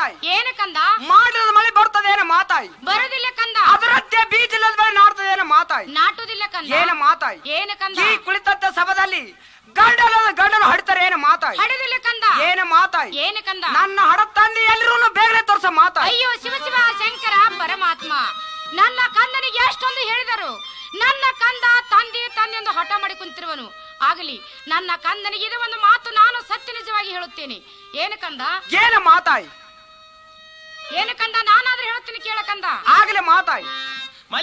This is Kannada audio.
ಮಾತಾಯಿ ಏನ ಕಂದ ಮಾಡಿದ ಮಳೆ ಬರ್ತದೇನ ಮಾತಾಯಿ ಬರುದಿಲ್ಲ ಕಂದ ಅದರದ್ದೇ ಬೀಜ ಇಲ್ಲದ ಬೆಳೆ ನಾಡ್ತದೇನ ಮಾತಾಯಿ ನಾಟುದಿಲ್ಲ ಕಂದ ಏನ ಮಾತಾಯಿ ಏನ ಕಂದ ಈ ಕುಳಿತಂತ ಸಭದಲ್ಲಿ ಗಂಡನ ಗಂಡನ ಹಡ್ತಾರೆ ಏನ ಮಾತಾಯಿ ಹಡದಿಲ್ಲ ಕಂದ ಏನ ಮಾತಾಯಿ ಏನ ಕಂದ ನನ್ನ ಹಡ ತಂದೆ ಎಲ್ರೂ ಬೇಗನೆ ತೋರ್ಸ ಮಾತಾಯಿ ಅಯ್ಯೋ ಶಿವ ಶಿವ ಶಂಕರ ಪರಮಾತ್ಮ ನನ್ನ ಕಂದನಿಗೆ ಎಷ್ಟೊಂದು ಹೇಳಿದರು ನನ್ನ ಕಂದ ತಂದೆ ತಂದೆ ಎಂದು ಹಠ ಮಾಡಿ ಕುಂತಿರುವನು ಆಗಲಿ ನನ್ನ ಕಂದನಿಗೆ ಇದು ಒಂದು ಮಾತು ನಾನು ಸತ್ಯ ನಿಜವಾಗಿ ಹೇಳುತ್ತೇನೆ ಏನು ಕಂದ ಏನ ಮಾತಾಯಿ ಏನು ಕಂದ ನಾನಾದ್ರೂ ಹೇಳುತ್ತೇನೆ ಕೇಳ ಕಂದ ಆಗಲೇ ಮಾತಾಯಿ